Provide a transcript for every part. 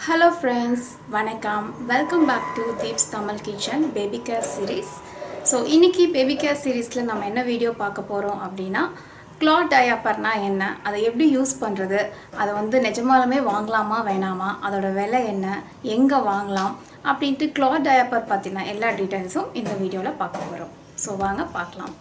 hello friends வணக்கம் welcome back to Deeps Tamil kitchen baby care series so இன்னைக்கு baby care சீரீஸில் நம்ம என்ன வீடியோ பார்க்க போகிறோம் அப்படின்னா கிளாத் டயாப்பர்னா என்ன அதை எப்படி யூஸ் பண்ணுறது அதை வந்து நிஜமாலுமே வாங்கலாமா வேணாமா அதோட விலை என்ன எங்கே வாங்கலாம் அப்படின்ட்டு கிளாத் டயாப்பர் பற்றின எல்லா டீட்டெயில்ஸும் இந்த வீடியோவில் பார்க்க போகிறோம் ஸோ வாங்க பார்க்கலாம்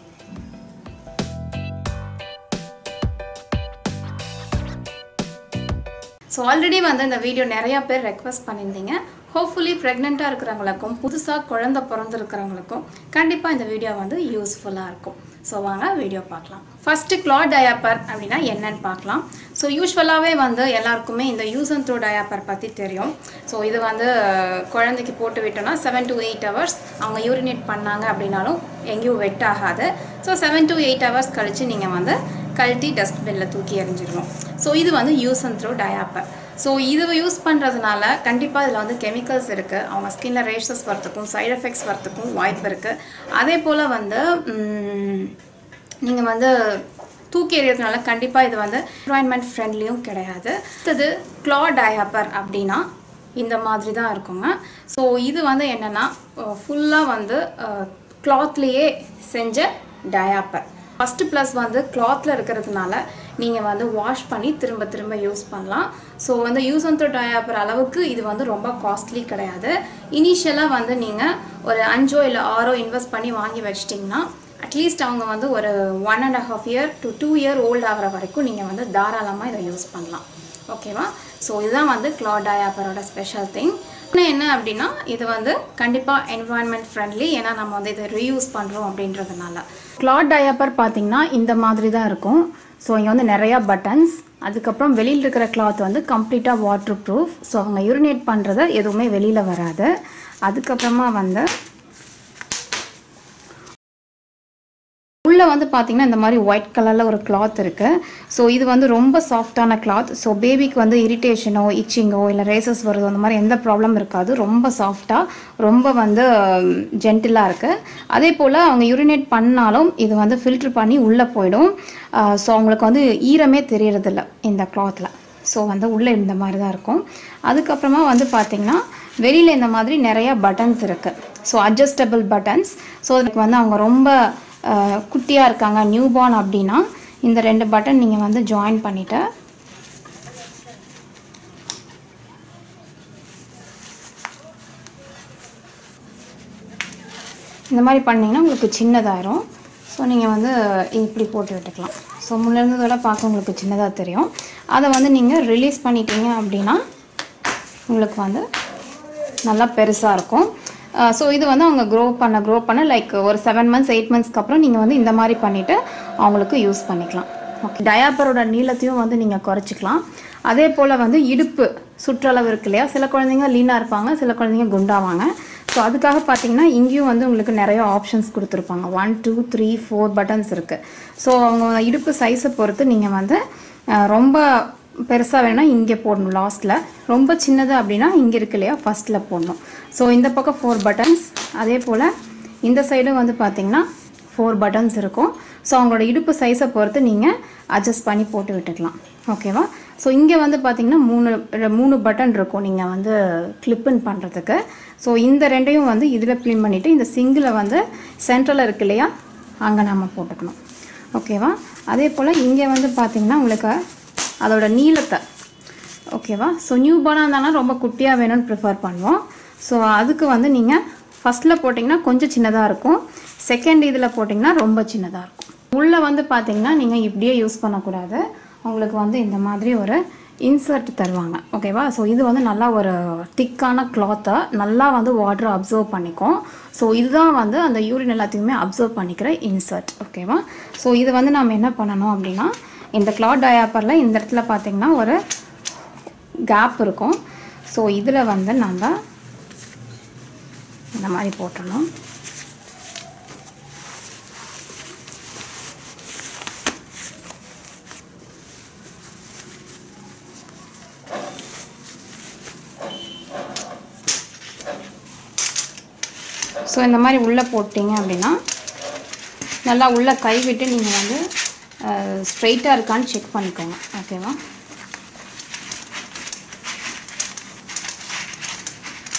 ஸோ ஆல்ரெடி வந்து இந்த வீடியோ நிறையா பேர் ரெக்வஸ்ட் பண்ணியிருந்தீங்க ஹோப்ஃபுல்லி ப்ரெக்னெண்ட்டாக இருக்கிறவங்களுக்கும் புதுசாக குழந்த பிறந்திருக்கிறவங்களுக்கும் கண்டிப்பாக இந்த வீடியோ வந்து யூஸ்ஃபுல்லாக இருக்கும் ஸோ வாங்க வீடியோ பார்க்கலாம் ஃபஸ்ட்டு கிளாத் டயாப்பர் அப்படின்னா என்னன்னு பார்க்கலாம் ஸோ யூஸ்வலாகவே வந்து எல்லாருக்குமே இந்த யூஸ் அண்ட் த்ரோ டயாப்பர் பற்றி தெரியும் ஸோ இது வந்து குழந்தைக்கு போட்டு விட்டோம்னா செவன் டு எயிட் ஹவர்ஸ் அவங்க யூரினேட் பண்ணாங்க அப்படின்னாலும் எங்கேயும் வெட் ஆகாது so seven to eight hours கழித்து நீங்கள் வந்து கழட்டி டஸ்ட்பினில் தூக்கி எறிஞ்சிடணும் ஸோ இது வந்து use and throw diaper so இது யூஸ் பண்ணுறதுனால கண்டிப்பாக இதில் வந்து கெமிக்கல்ஸ் இருக்குது அவங்க ஸ்கின்ல ரேஷஸ் வரத்துக்கும் சைடு எஃபெக்ட்ஸ் வரத்துக்கும் வாய்ப்பு இருக்குது அதே போல் வந்து நீங்கள் வந்து தூக்கி எறியறதுனால கண்டிப்பாக இது வந்து என்வாயன்மெண்ட் ஃப்ரெண்ட்லியும் கிடையாது அடுத்தது க்ளா டயாப்பர் அப்படின்னா இந்த மாதிரி தான் இருக்குங்க ஸோ இது வந்து என்னென்னா ஃபுல்லாக வந்து கிளாத்லேயே செஞ்ச டயாப்பர் ஃபஸ்ட்டு ப்ளஸ் வந்து கிளாத்தில் இருக்கிறதுனால நீங்கள் வந்து வாஷ் பண்ணி திரும்ப திரும்ப யூஸ் பண்ணலாம் ஸோ வந்து யூஸ் அண்ட் த்ரோ டயாப்பர் அளவுக்கு இது வந்து ரொம்ப காஸ்ட்லி கிடையாது இனிஷியலாக வந்து நீங்கள் ஒரு அஞ்சோ இல்லை ஆறோ இன்வெஸ்ட் பண்ணி வாங்கி வச்சிட்டிங்கன்னா அட்லீஸ்ட் அவங்க வந்து ஒரு one and half year to two year old ஆகிற வரைக்கும் நீங்கள் வந்து தாராளமாக இதை யூஸ் பண்ணலாம் ஓகேவா ஸோ இதுதான் வந்து கிளாத் டயாப்பரோட ஸ்பெஷல் திங் இன்னும் என்ன அப்படின்னா இது வந்து கண்டிப்பாக என்வாயன்மெண்ட் ஃப்ரெண்ட்லி ஏன்னா நம்ம வந்து இதை ரீயூஸ் பண்ணுறோம் அப்படின்றதுனால கிளாத் டயாப்பர் பார்த்தீங்கன்னா இந்த மாதிரி தான் இருக்கும் ஸோ இங்கே வந்து நிறையா பட்டன்ஸ் அதுக்கப்புறம் வெளியில் இருக்கிற கிளாத் வந்து கம்ப்ளீட்டாக வாட்டர் ப்ரூஃப் ஸோ அவங்க யூரினேட் பண்ணுறது எதுவுமே வெளியில் வராது அதுக்கப்புறமா வந்து உள்ளே வந்து பார்த்தீங்கன்னா இந்த மாதிரி ஒயிட் கலரில் ஒரு கிளாத் இருக்குது ஸோ இது வந்து ரொம்ப சாஃப்டான கிளாத் ஸோ பேபிக்கு வந்து இரிட்டேஷனோ இச்சிங்கோ இல்லை ரேசஸ் வருதோ அந்த மாதிரி எந்த ப்ராப்ளம் இருக்காது ரொம்ப சாஃப்டாக ரொம்ப வந்து ஜென்டிலாக இருக்குது அதே போல் அவங்க யூரினேட் பண்ணாலும் இது வந்து ஃபில்ட்ரு பண்ணி உள்ளே போயிடும் ஸோ அவங்களுக்கு வந்து ஈரமே தெரியறதில்ல இந்த கிளாத்தில் ஸோ வந்து உள்ளே இந்த மாதிரி தான் இருக்கும் அதுக்கப்புறமா வந்து பார்த்திங்கன்னா வெளியில் இந்த மாதிரி நிறையா பட்டன்ஸ் இருக்குது ஸோ அட்ஜஸ்டபிள் பட்டன்ஸ் ஸோ அதுக்கு வந்து அவங்க ரொம்ப குட்டியாக இருக்காங்க நியூ பார்ன் அப்படின்னா இந்த ரெண்டு பட்டன் நீங்கள் வந்து ஜாயின் பண்ணிவிட்டு இந்த மாதிரி பண்ணிங்கன்னா உங்களுக்கு சின்னதாயிரும் ஸோ நீங்கள் வந்து இப்படி போட்டு விட்டுக்கலாம் ஸோ முன்னேருந்ததோட பார்க்க உங்களுக்கு சின்னதாக தெரியும் அதை வந்து நீங்கள் ரிலீஸ் பண்ணிட்டீங்க அப்படின்னா உங்களுக்கு வந்து நல்லா பெருசாக இருக்கும் ஸோ இது வந்து அவங்க க்ரோ பண்ண க்ரோ பண்ண லைக் ஒரு செவன் மந்த்ஸ் எயிட் மந்த்ஸ்க்கு அப்புறம் நீங்கள் வந்து இந்த மாதிரி பண்ணிவிட்டு அவங்களுக்கு யூஸ் பண்ணிக்கலாம் ஓகே டயாப்பரோட நீளத்தையும் வந்து நீங்கள் குறைச்சிக்கலாம் அதே போல் வந்து இடுப்பு சுற்றளவு இருக்கு இல்லையா சில குழந்தைங்க லீனாக இருப்பாங்க சில குழந்தைங்க குண்டாவாங்க ஸோ அதுக்காக பார்த்தீங்கன்னா இங்கேயும் வந்து உங்களுக்கு நிறைய ஆப்ஷன்ஸ் கொடுத்துருப்பாங்க one two three four buttons இருக்குது ஸோ அவங்க இடுப்பு சைஸை பொறுத்து நீங்கள் வந்து ரொம்ப பெருசாக வேணால் இங்கே போடணும் லாஸ்ட்டில் ரொம்ப சின்னது அப்படின்னா இங்கே இருக்கு இல்லையா ஃபஸ்ட்டில் போடணும் ஸோ இந்த பக்கம் ஃபோர் பட்டன்ஸ் அதே போல் இந்த சைடும் வந்து பார்த்திங்கன்னா ஃபோர் பட்டன்ஸ் இருக்கும் ஸோ அவங்களோட இடுப்பு சைஸை பொறுத்து நீங்கள் அட்ஜஸ்ட் பண்ணி போட்டு விட்டுக்கலாம் ஓகேவா ஸோ இங்கே வந்து பார்த்திங்கன்னா மூணு மூணு பட்டன் இருக்கும் நீங்கள் வந்து கிளிப்பின் பண்ணுறதுக்கு ஸோ இந்த ரெண்டையும் வந்து இதில் க்ளீன் பண்ணிவிட்டு இந்த சிங்கில் வந்து சென்ட்ரலில் இருக்கு இல்லையா அங்கே நம்ம போட்டுக்கணும் ஓகேவா அதே போல் இங்கே வந்து பார்த்திங்கன்னா உங்களுக்கு அதோட நீளத்தை ஓகேவா ஸோ நியூ பார்னாக இருந்தாலும் ரொம்ப குட்டியாக வேணும்னு ப்ரிஃபர் பண்ணுவோம் ஸோ அதுக்கு வந்து நீங்கள் ஃபஸ்ட்டில் போட்டிங்கன்னா கொஞ்சம் சின்னதாக இருக்கும் செகண்ட் இதில் போட்டிங்கன்னா ரொம்ப சின்னதாக இருக்கும் உள்ளே வந்து பார்த்தீங்கன்னா நீங்கள் இப்படியே யூஸ் பண்ணக்கூடாது உங்களுக்கு வந்து இந்த மாதிரி ஒரு இன்சர்ட் தருவாங்க ஓகேவா ஸோ இது வந்து நல்லா ஒரு திக்கான கிளாத்தை நல்லா வந்து வாட்டரை அப்சர்வ் பண்ணிக்கும் ஸோ இதுதான் வந்து அந்த யூரின் எல்லாத்தையுமே அப்சர்வ் பண்ணிக்கிற இன்சர்ட் ஓகேவா ஸோ இது வந்து நம்ம என்ன பண்ணணும் அப்படின்னா இந்த கிளாத் டயாப்பரில் இந்த இடத்துல பார்த்திங்கன்னா ஒரு கேப் இருக்கும் ஸோ இதில் வந்து நம்ம இந்த மாதிரி போட்டணும் ஸோ இந்த மாதிரி உள்ளே போட்டிங்க அப்படின்னா நல்லா உள்ளே கை விட்டு நீங்கள் வந்து ஸ்ட்ரைட்டாக இருக்கான்னு செக் பண்ணிக்கோங்க ஓகேவா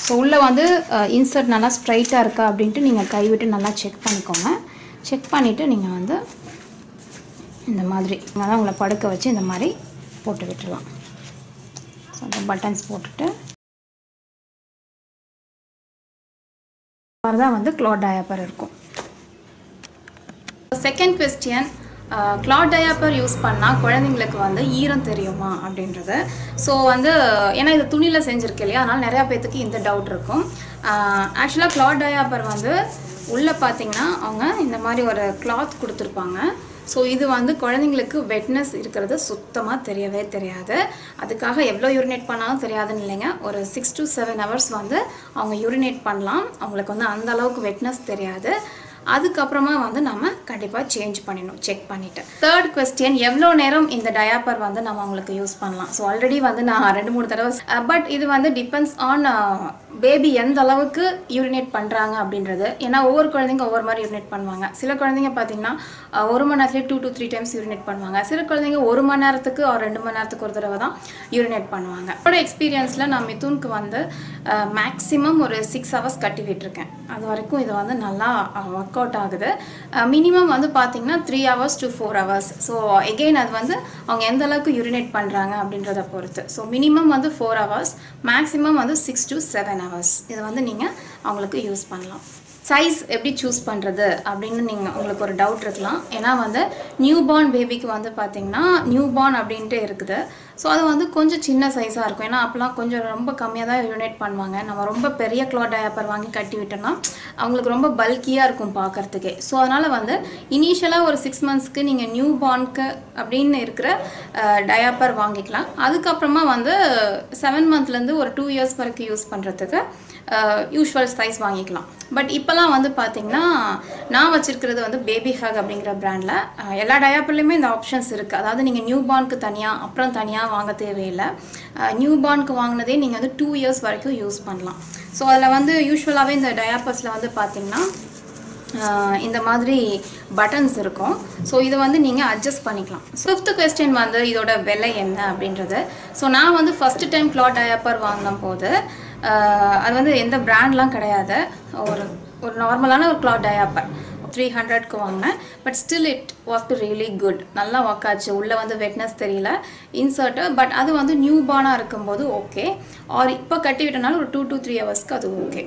ஸோ உள்ளே வந்து இன்சர்ட் நல்லா ஸ்ட்ரைட்டாக இருக்கா அப்படின்ட்டு நீங்கள் கைவிட்டு நல்லா செக் பண்ணிக்கோங்க செக் பண்ணிவிட்டு நீங்கள் வந்து இந்த மாதிரி நீங்கள் தான் உங்களை படுக்க வச்சு இந்த மாதிரி போட்டு விட்டுடலாம் ஸோ அந்த பட்டன்ஸ் போட்டுட்டு மாதிரி தான் வந்து க்ளாத் டயாப்பர் இருக்கும் second question cloth diaper use பண்ணால் குழந்தைங்களுக்கு வந்து ஈரம் தெரியுமா அப்படின்றது ஸோ வந்து ஏன்னா இது துணியில் செஞ்சுருக்கு இல்லையா அதனால் நிறையா பேர்த்துக்கு இந்த டவுட் இருக்கும் ஆக்சுவலாக கிளாத் டயாப்பர் வந்து உள்ளே பார்த்தீங்கன்னா அவங்க இந்த மாதிரி ஒரு கிளாத் கொடுத்துருப்பாங்க ஸோ இது வந்து குழந்தைங்களுக்கு வெட்னஸ் இருக்கிறது சுத்தமாக தெரியவே தெரியாது அதுக்காக எவ்வளோ யூரினேட் பண்ணாலும் தெரியாதுன்னு இல்லைங்க ஒரு சிக்ஸ் டு செவன் ஹவர்ஸ் வந்து அவங்க யூரினேட் பண்ணலாம் அவங்களுக்கு வந்து அந்த அளவுக்கு வெட்னஸ் தெரியாது அதுக்கப்புறமா வந்து நம்ம கண்டிப்பாக சேஞ்ச் பண்ணிடணும் செக் பண்ணிவிட்டு தேர்ட் கொஸ்டின் எவ்வளோ நேரம் இந்த டயாப்பர் வந்து நம்ம அவங்களுக்கு யூஸ் பண்ணலாம் ஸோ ஆல்ரெடி வந்து நான் ரெண்டு மூணு தடவை பட் இது வந்து டிபெண்ட்ஸ் ஆன் பேபி எந்த அளவுக்கு யூரினேட் பண்ணுறாங்க அப்படின்றது ஏன்னா ஒவ்வொரு குழந்தைங்க ஒவ்வொரு மாதிரி யூரினேட் பண்ணுவாங்க சில குழந்தைங்க பார்த்தீங்கன்னா அஹ், ஒரு மணி நேரத்துலேயே two to three times urinate பண்ணுவாங்க சில குழந்தைங்க ஒரு மணி நேரத்துக்கு ஒரு ரெண்டு மணி நேரத்துக்கு ஒரு தடவை தான் யூரினேட் பண்ணுவாங்க என்னோட எக்ஸ்பீரியன்ஸில் நான் மிதுனுக்கு வந்து மேக்ஸிமம் ஒரு சிக்ஸ் ஹவர்ஸ் கட்டி விட்டுருக்கேன் அது வரைக்கும் இது வந்து நல்லா ஒர்க் அவுட் ஆகுது மினிமம் வந்து பார்த்தீங்கன்னா three hours to four hours so again அது வந்து அவங்க எந்த அளவுக்கு யூரினேட் பண்ணுறாங்க அப்படின்றத பொறுத்து ஸோ மினிமம் வந்து ஃபோர் ஹவர்ஸ் மேக்ஸிமம் வந்து சிக்ஸ் டு செவன் ஹவர்ஸ் இது வந்து நீங்கள் அவங்களுக்கு யூஸ் பண்ணலாம் சைஸ் எப்படி சூஸ் பண்ணுறது அப்படின்னு நீங்கள் உங்களுக்கு ஒரு டவுட் இருக்கலாம் ஏன்னா வந்து நியூ பார்ன் பேபிக்கு வந்து பார்த்தீங்கன்னா நியூ பார்ன் அப்படின்ட்டு இருக்குது ஸோ அது வந்து கொஞ்சம் சின்ன சைஸாக இருக்கும் ஏன்னா அப்போலாம் கொஞ்சம் ரொம்ப கம்மியாக தான் யூனிட் பண்ணுவாங்க நம்ம ரொம்ப பெரிய க்ளாத் டயாப்பர் வாங்கி கட்டி விட்டோம்னா அவங்களுக்கு ரொம்ப பல்கியாக இருக்கும் பார்க்கறதுக்கே ஸோ அதனால் வந்து இனிஷியலாக ஒரு சிக்ஸ் மந்த்ஸ்க்கு நீங்கள் நியூ பார்னுக்கு அப்படின்னு இருக்கிற டயாப்பர் வாங்கிக்கலாம் அதுக்கப்புறமா வந்து செவன் மந்த்லேருந்து ஒரு டூ இயர்ஸ் வரைக்கும் யூஸ் பண்ணுறதுக்கு யூஷுவல் சைஸ் வாங்கிக்கலாம் பட் இப்போலாம் வந்து பார்த்தீங்கன்னா நான் வச்சிருக்கிறது வந்து பேபி ஹக் அப்படிங்கிற பிராண்டில் எல்லா டயாப்பர்லையுமே இந்த ஆப்ஷன்ஸ் இருக்குது அதாவது நீங்கள் நியூ பார்னுக்கு தனியாக அப்புறம் தனியாக வாங்க தேவையில்லை நியூ பார்னுக்கு வாங்கினதே நீங்கள் வந்து டூ இயர்ஸ் வரைக்கும் யூஸ் பண்ணலாம் ஸோ அதில் வந்து யூஸ்வலாகவே இந்த டயாப்பர்ஸில் வந்து பார்த்தீங்கன்னா ஆஹ் இந்த மாதிரி பட்டன்ஸ் இருக்கும் ஸோ இதை வந்து நீங்கள் அட்ஜஸ்ட் பண்ணிக்கலாம் ஃபிஃப்த் கொஸ்டின் வந்து இதோட விலை என்ன அப்படின்றது ஸோ நான் வந்து ஃபஸ்ட்டு டைம் கிளாத் டயாப்பர் வாங்கின போது ஆஹ் அது வந்து எந்த பிராண்ட்லாம் கிடையாது ஒரு ஒரு நார்மலான ஒரு கிளாத் டயாப்பர் த்ரீ ஹண்ட்ரட்க்கு வாங்கினேன் but still it work really good நல்லா ஒர்க் ஆச்சு உள்ளே வந்து வெட்னஸ் தெரியல இன்சர்ட்டு பட் அது வந்து நியூ பார்னாக இருக்கும்போது ஓகே ஆர் இப்போ கட்டி விட்டனால ஒரு டூ to த்ரீ ஹவர்ஸ்க்கு அது ஓகே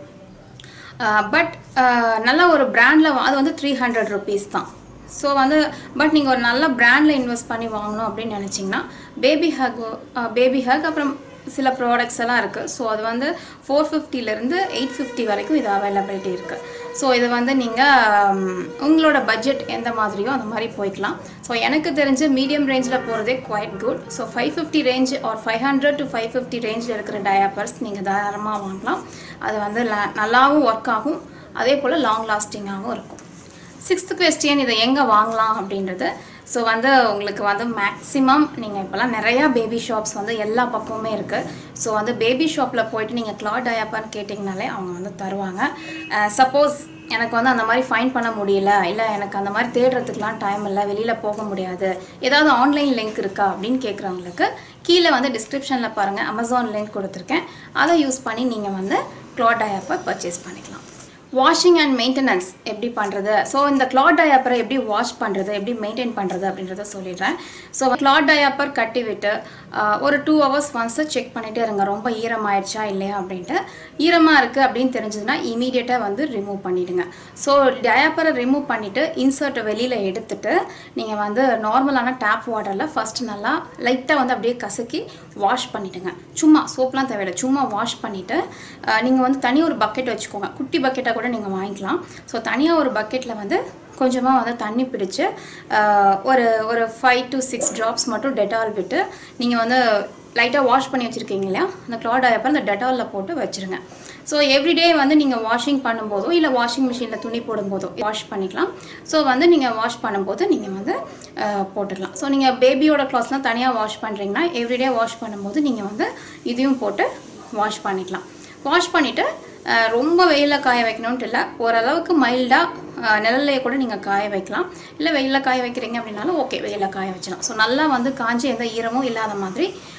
பட் நல்ல ஒரு பிராண்டில் அது வந்து த்ரீ ஹண்ட்ரட் ருபீஸ் தான் ஸோ வந்து பட் நீங்கள் ஒரு நல்ல பிராண்டில் இன்வெஸ்ட் பண்ணி வாங்கணும் அப்படின்னு நினச்சிங்கன்னா பேபி ஹக் பேபி ஹக் அப்புறம் சில ப்ராடக்ட்ஸ் எல்லாம் இருக்குது ஸோ அது வந்து ஃபோர் ஃபிஃப்டிலேருந்து எயிட் ஃபிஃப்டி வரைக்கும் இது அவைலபிலிட்டி இருக்குது ஸோ இது வந்து நீங்கள் உங்களோட பட்ஜெட் எந்த மாதிரியோ அந்த மாதிரி போய்க்கலாம் ஸோ எனக்கு தெரிஞ்சு மீடியம் ரேஞ்சில் போகிறதே quite good so five fifty range or five hundred to five fifty ரேஞ்சில் இருக்கிற டயாப்பர்ஸ் நீங்கள் தாராளமாக வாங்கலாம் அது வந்து la- நல்லாவும் ஒர்க் ஆகும் அதே போல் லாங் லாஸ்டிங்காகவும் இருக்கும் சிக்ஸ்த் கொஸ்டின் இதை எங்கே வாங்கலாம் அப்படின்றது ஸோ வந்து உங்களுக்கு வந்து மேக்ஸிமம் நீங்கள் இப்போல்லாம் நிறையா பேபி ஷாப்ஸ் வந்து எல்லா பக்கமுமே இருக்குது ஸோ வந்து பேபி ஷாப்பில் போயிட்டு நீங்கள் கிளாத் டயாப்பான்னு கேட்டிங்கனாலே அவங்க வந்து தருவாங்க சப்போஸ் எனக்கு வந்து அந்த மாதிரி ஃபைன் பண்ண முடியல இல்லை எனக்கு அந்த மாதிரி தேடுறதுக்குலாம் டைம் இல்லை வெளியில் போக முடியாது ஏதாவது ஆன்லைன் லிங்க் இருக்கா அப்படின்னு கேட்குறவங்களுக்கு கீழே வந்து டிஸ்கிரிப்ஷனில் பாருங்கள் அமேசான் லிங்க் கொடுத்துருக்கேன் அதை யூஸ் பண்ணி நீங்கள் வந்து கிளாத் டயாப்பை பர்ச்சேஸ் பண்ணிக்கலாம் வாஷிங் அண்ட் மெயின்டெனன்ஸ் எப்படி பண்ணுறது ஸோ இந்த கிளாத் டயாப்பரை எப்படி வாஷ் பண்ணுறது எப்படி மெயின்டைன் பண்ணுறது அப்படின்றத சொல்லிடுறேன் ஸோ கிளாத் டயாப்பர் கட்டி விட்டு ஆஹ், ஒரு டூ ஹவர்ஸ் ஒன்ஸு செக் பண்ணிகிட்டே இருங்க ரொம்ப ஈரமாயிடுச்சா இல்லையா அப்படின்ட்டு ஈரமாக இருக்குது அப்படின்னு தெரிஞ்சதுன்னா இமீடியட்டாக வந்து ரிமூவ் பண்ணிவிடுங்க ஸோ டயாப்பரை ரிமூவ் பண்ணிவிட்டு இன்சர்ட்டை வெளியில் எடுத்துட்டு நீங்கள் வந்து நார்மலான டேப் வாட்டரில் ஃபஸ்ட்டு நல்லா லைட்டாக வந்து அப்படியே கசக்கி வாஷ் பண்ணிவிடுங்க சும்மா சோப்லாம் தேவையில்லை சும்மா வாஷ் பண்ணிவிட்டு நீங்கள் வந்து தனி ஒரு பக்கெட் வச்சுக்கோங்க குட்டி பக்கெட்டாக கூட நீங்கள் வாங்கிக்கலாம் ஸோ தனியாக ஒரு பக்கெட்டில் வந்து கொஞ்சமாக வந்து தண்ணி பிடிச்சு ஆஹ், ஒரு ஒரு ஃபைவ் டு சிக்ஸ் ட்ராப்ஸ் மட்டும் டெட்டால் விட்டு நீங்கள் வந்து லைட்டாக வாஷ் பண்ணி வச்சுருக்கீங்க இல்லையா அந்த க்ளாட் ஆயப்போ அந்த டெட்டாலில் போட்டு வச்சுருங்க ஸோ எவ்ரிடே வந்து நீங்கள் வாஷிங் பண்ணும்போதோ இல்லை வாஷிங் மிஷினில் துணி போடும்போதோ வாஷ் பண்ணிக்கலாம் ஸோ வந்து நீங்கள் வாஷ் பண்ணும்போது நீங்கள் வந்து ஆஹ், போட்டுக்கலாம் ஸோ நீங்கள் பேபியோட க்ளாத்ஸ்லாம் தனியாக வாஷ் பண்ணுறீங்கன்னா எவ்ரிடே வாஷ் பண்ணும்போது நீங்கள் வந்து இதையும் போட்டு வாஷ் பண்ணிக்கலாம் வாஷ் பண்ணிவிட்டு ரொம்ப வெயிலில் காய வைக்கணுன்ட்டு இல்லை ஓரளவுக்கு மைல்டாக நிழல்லையே கூட நீங்கள் காய வைக்கலாம் இல்லை வெயிலில் காய வைக்கிறீங்க அப்படின்னாலும் ஓகே வெயிலில் காய வச்சலாம் ஸோ நல்லா வந்து காஞ்சி எந்த ஈரமும் இல்லாத மாதிரி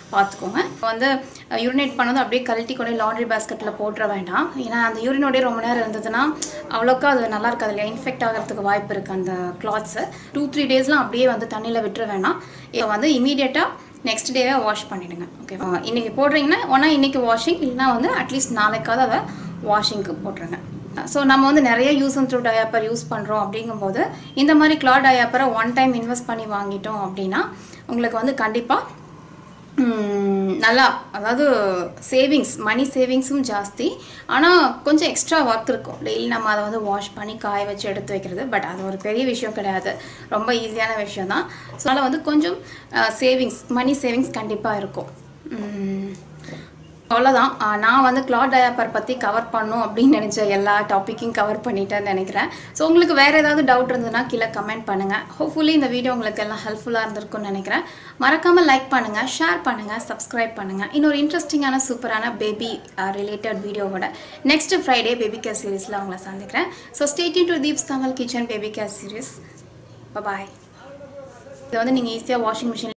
பார்த்துக்கோங்க இப்போ வந்து யூரினேட் பண்ணது அப்படியே கழட்டி கொண்டு லாண்ட்ரி பேஸ்கெட்டில் போட்டுற வேண்டாம் ஏன்னா அந்த யூரினோடய ரொம்ப நேரம் இருந்ததுன்னா அவ்வளோக்கா அது நல்லா இருக்காது இல்லையா இன்ஃபெக்ட் ஆகிறதுக்கு வாய்ப்பு இருக்குது அந்த கிளாத்ஸு டூ த்ரீ டேஸ்லாம் அப்படியே வந்து தண்ணியில் விட்டுற வேணாம் இப்போ வந்து இமீடியட்டாக நெக்ஸ்ட் டேவே வாஷ் பண்ணிவிடுங்க ஓகே இன்றைக்கி போடுறீங்கன்னா ஒன்றா இன்றைக்கி வாஷிங் இல்லைனா வந்து அட்லீஸ்ட் நாளைக்காவது அதை வாஷிங்க்கு போட்டுருங்க ஸோ நம்ம வந்து நிறைய use and throw diaper use பண்ணுறோம் அப்படிங்கும்போது இந்த மாதிரி கிளாத் டயாப்பரை ஒன் டைம் இன்வெஸ்ட் பண்ணி வாங்கிட்டோம் அப்படின்னா உங்களுக்கு வந்து கண்டிப்பாக ம், நல்லா அதாவது சேவிங்ஸ் மணி சேவிங்ஸும் ஜாஸ்தி ஆனால் கொஞ்சம் எக்ஸ்ட்ரா ஒர்க் இருக்கும் டெய்லி நம்ம அதை வந்து வாஷ் பண்ணி காய வச்சு எடுத்து வைக்கிறது பட் அது ஒரு பெரிய விஷயம் கிடையாது ரொம்ப ஈஸியான விஷயம் தான் ஸோ அதனால் வந்து கொஞ்சம் சேவிங்ஸ் மணி சேவிங்ஸ் கண்டிப்பாக இருக்கும் ம், அவ்வளோதான் ஆஹ் நான் வந்து கிளாத் டயாப்பர் பற்றி கவர் பண்ணும் அப்படின்னு நினச்ச எல்லா டாப்பிக்கையும் கவர் பண்ணிட்டேன்னு நினைக்கிறேன் ஸோ உங்களுக்கு வேறு ஏதாவது டவுட் இருந்ததுன்னா கீழே கமெண்ட் பண்ணுங்கள் ஹோப்ஃபுல்லி இந்த வீடியோ உங்களுக்கு எல்லாம் ஹெல்ப்ஃபுல்லாக இருந்திருக்கும்னு நினைக்கிறேன் மறக்காமல் லைக் பண்ணுங்கள் ஷேர் பண்ணுங்கள் சப்ஸ்கிரைப் பண்ணுங்கள் இன்னொரு இன்ட்ரெஸ்டிங்கான சூப்பரான பேபி ரிலேட்டட் வீடியோவோட நெக்ஸ்ட் ஃப்ரைடே பேபி கேர் சீரீஸில் உங்களை சந்திக்கிறேன் so stay tuned to Deeps Tamil kitchen baby care series bye இது வந்து நீங்கள் ஈஸியாக வாஷிங் மிஷின்